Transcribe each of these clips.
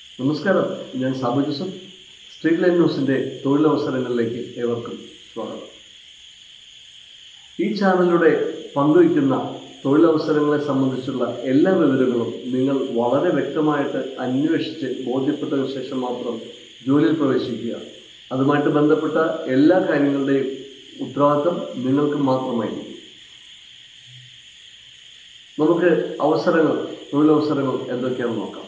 നമസ്കാരം ഞാൻ Sabu Joseph Street Line ന്യൂസിൻ്റെ തൊഴിലവസരങ്ങളിലേക്ക് ഏവർക്കും സ്വാഗതം ഈ ചാനലിലൂടെ പങ്കുവയ്ക്കുന്ന തൊഴിലവസരങ്ങളെ സംബന്ധിച്ചുള്ള എല്ലാ വിവരങ്ങളും നിങ്ങൾ വളരെ വ്യക്തമായിട്ട് അന്വേഷിച്ച് ബോധ്യപ്പെട്ടതിന് ശേഷം മാത്രം ജോലിയിൽ പ്രവേശിക്കുക അതുമായിട്ട് ബന്ധപ്പെട്ട എല്ലാ കാര്യങ്ങളുടെയും ഉത്തരവാദിത്തം നിങ്ങൾക്ക് മാത്രമായിരിക്കും നമുക്ക് അവസരങ്ങൾ തൊഴിലവസരങ്ങൾ എന്തൊക്കെയാണെന്ന് നോക്കാം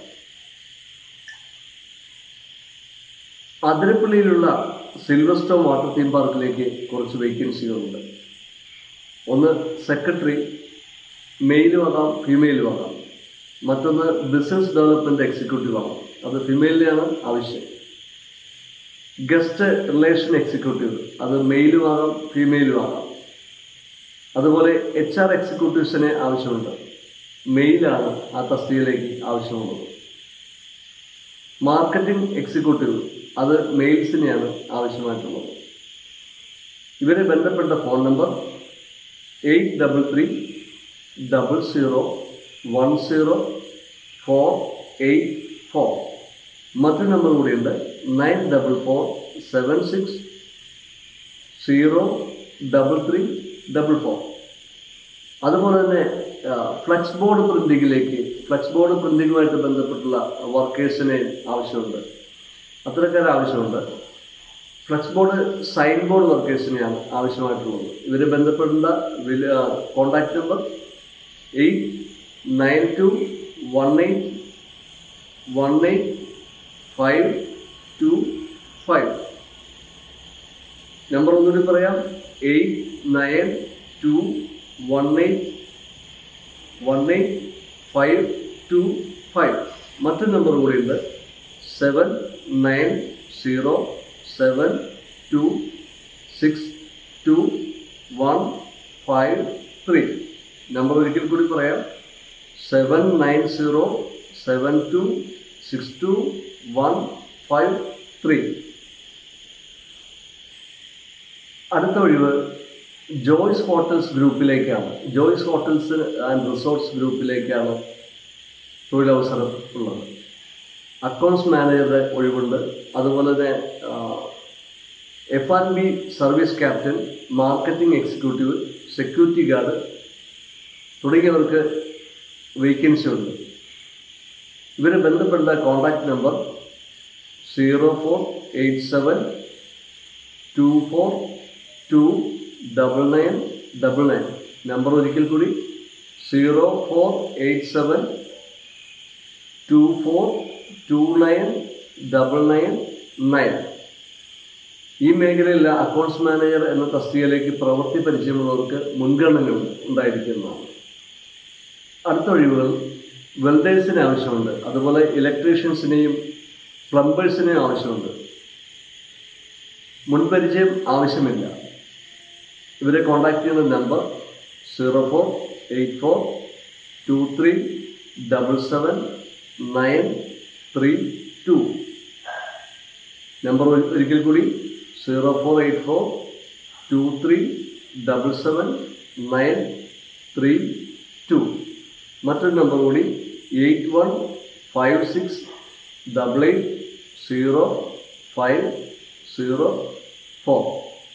അതിരപ്പള്ളിയിലുള്ള സിൽവർ സ്റ്റോൺ വാട്ടർ തീം പാർക്കിലേക്ക് കുറച്ച് വേക്കൻസികളുണ്ട് ഒന്ന് സെക്രട്ടറി മെയിലും ആകാം ഫീമെയിലും ആകാം മറ്റൊന്ന് ബിസിനസ് ഡെവലപ്മെൻറ്റ് എക്സിക്യൂട്ടീവ് ആകാം അത് ഫീമെയിലിനെയാണ് ആവശ്യം ഗസ്റ്റ് റിലേഷൻ എക്സിക്യൂട്ടീവ് അത് മെയിലും ആകാം ഫീമെയിലും ആകാം അതുപോലെ എച്ച് ആർ എക്സിക്യൂട്ടീവ്സിനെ ആവശ്യമുണ്ട് മെയിലാണ് ആ തസ്തികയിലേക്ക് ആവശ്യമുള്ളത് മാർക്കറ്റിംഗ് എക്സിക്യൂട്ടീവ് അത് മെയിൽസിനെയാണ് ആവശ്യമായിട്ടുള്ളത് ഇവരെ ബന്ധപ്പെട്ട phone number eight double three double zero one zero four eight four മറ്റൊരു നമ്പർ കൂടിയുണ്ട് nine double four seven six zero double three double four അതുപോലെ തന്നെ ഫ്ലക്സ് ബോർഡ് പ്രിന്റിങ്ങിലേക്ക് ഫ്ലക്സ് ബോർഡ് പ്രിന്റിങ്ങുമായിട്ട് ബന്ധപ്പെട്ടുള്ള വർക്കേഴ്സിനെ ആവശ്യമുണ്ട് അത്തരക്കാർ ആവശ്യമുണ്ട് ഫ്ലക്സ് ബോർഡ് സൈൻ ബോർഡ് വർക്കേഴ്സിനെയാണ് ആവശ്യമായിട്ടുള്ളത് ഇവരെ ബന്ധപ്പെടേണ്ട വില contact number eight nine two one eight one eight five two five number ഒന്നുകൂടി പറയാം eight nine two one eight one eight five two five മറ്റൊരു നമ്പർ കൂടിയുണ്ട് seven nine zero seven two six two one five three number ഒരിക്കൽ കൂടി പറയാം seven nine zero seven two six two one five three അടുത്ത ഒഴിവ് Joys hotels ഗ്രൂപ്പിലേക്കാണ് Joys hotels and resorts ഗ്രൂപ്പിലേക്കാണ് തൊഴിലവസരം ഉള്ളത് അക്കൗണ്ട്സ് മാനേജറുടെ ഒഴിവുണ്ട് അതുപോലെ തന്നെ F and B service captain marketing executive security guard തുടങ്ങിയവർക്ക് വേക്കൻസി ഉണ്ട് ഇവരെ ബന്ധപ്പെട്ട contact number zero four eight seven two four two double nine double nine number ഒരിക്കൽ കൂടി zero four eight seven two four two nine double nine nine ഈ മേഖലയിൽ accounts manager എന്ന തസ്തികയിലേക്ക് പ്രവൃത്തി പരിചയമുള്ളവർക്ക് മുൻഗണന ഉണ്ടായിരിക്കുന്നതാണ് അടുത്ത ഒഴിവുകൾ വെൽഡേഴ്സിന് ആവശ്യമുണ്ട് അതുപോലെ ഇലക്ട്രീഷ്യൻസിനെയും പ്ലംബേഴ്സിനെയും ആവശ്യമുണ്ട് മുൻപരിചയം ആവശ്യമില്ല ഇവരെ കോൺടാക്ട് ചെയ്യുന്ന number zero four eight four two three double seven nine three two number ഒരിക്കൽ കൂടി zero four eight four two three double seven nine three two മറ്റൊരു നമ്പർ കൂടി eight one five six double eight zero five zero four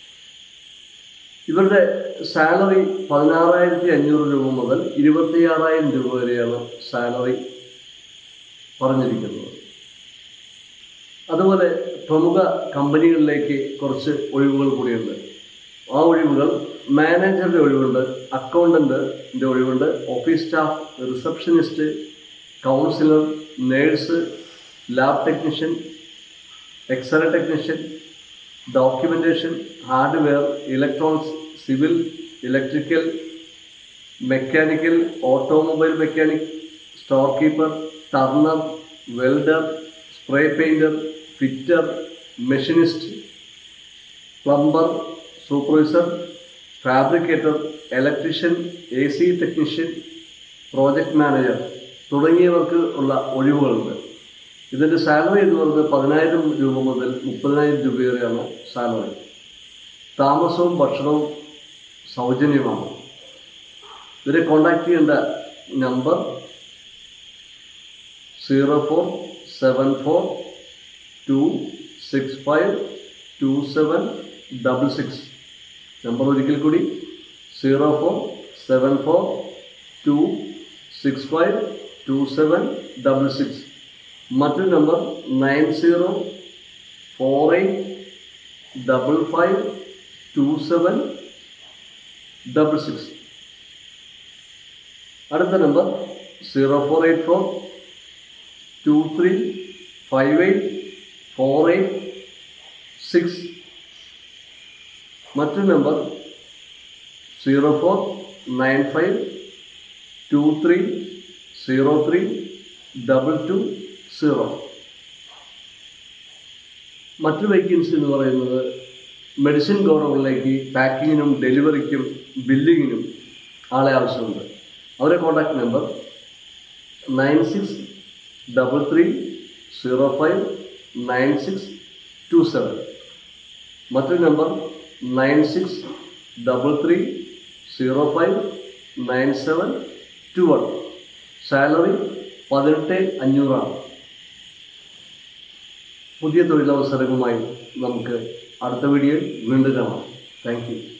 ഇവരുടെ salary പതിനാറായിരത്തി അഞ്ഞൂറ് രൂപ മുതൽ ഇരുപത്തിയാറായിരം രൂപ വരെയാണ് സാലറി പറഞ്ഞിരിക്കുന്നത് അതുപോലെ പ്രമുഖ കമ്പനികളിലേക്ക് കുറച്ച് ഒഴിവുകൾ കൂടിയുണ്ട് ആ ഒഴിവുകൾ മാനേജറുടെ ഒഴിവുണ്ട് അക്കൗണ്ടൻ്റിൻ്റെ ഒഴിവുണ്ട് office staff receptionist counsellor nurse lab technician X ray technician documentation hardware electronics civil electrical mechanical automobile mechanic store keeper turner welder spray painter fitter machinist plumber supervisor fabricator electrician A C technician project manager തുടങ്ങിയവർക്ക് ഉള്ള ഒഴിവുകളുണ്ട് ഇതിൻ്റെ salary എന്ന് പറയുന്നത് പതിനായിരം രൂപ മുതൽ മുപ്പതിനായിരം രൂപ വരെയാണ് സാലറി താമസവും ഭക്ഷണവും സൗജന്യമാണ് ഇവരെ കോണ്ടാക്ട് ചെയ്യേണ്ട number zero four seven four two six five two seven double six number ഒരിക്കൽ കൂടി zero four seven four two six five two seven double six മറ്റൊരു number nine zero four eight double five two seven double six അടുത്ത number zero four eight four two three five eight four eight six മറ്റൊരു number zero four nine five two three zero three double two zero മറ്റു vacancy എന്ന് പറയുന്നത് medicine ഗോഡൗണിലേക്ക് പാക്കിങ്ങിനും ഡെലിവറിക്കും ബില്ലിങ്ങിനും ആളെ ആവശ്യമുണ്ട് അവരുടെ contact number nine six double three zero five nine six two seven മറ്റൊരു number nine six double three zero five nine seven two one salary പതിനെട്ട് അഞ്ഞൂറാണ് പുതിയ തൊഴിലവസരങ്ങളുമായി നമുക്ക് അടുത്ത വീഡിയോയിൽ വീണ്ടും കാണാം താങ്ക് യു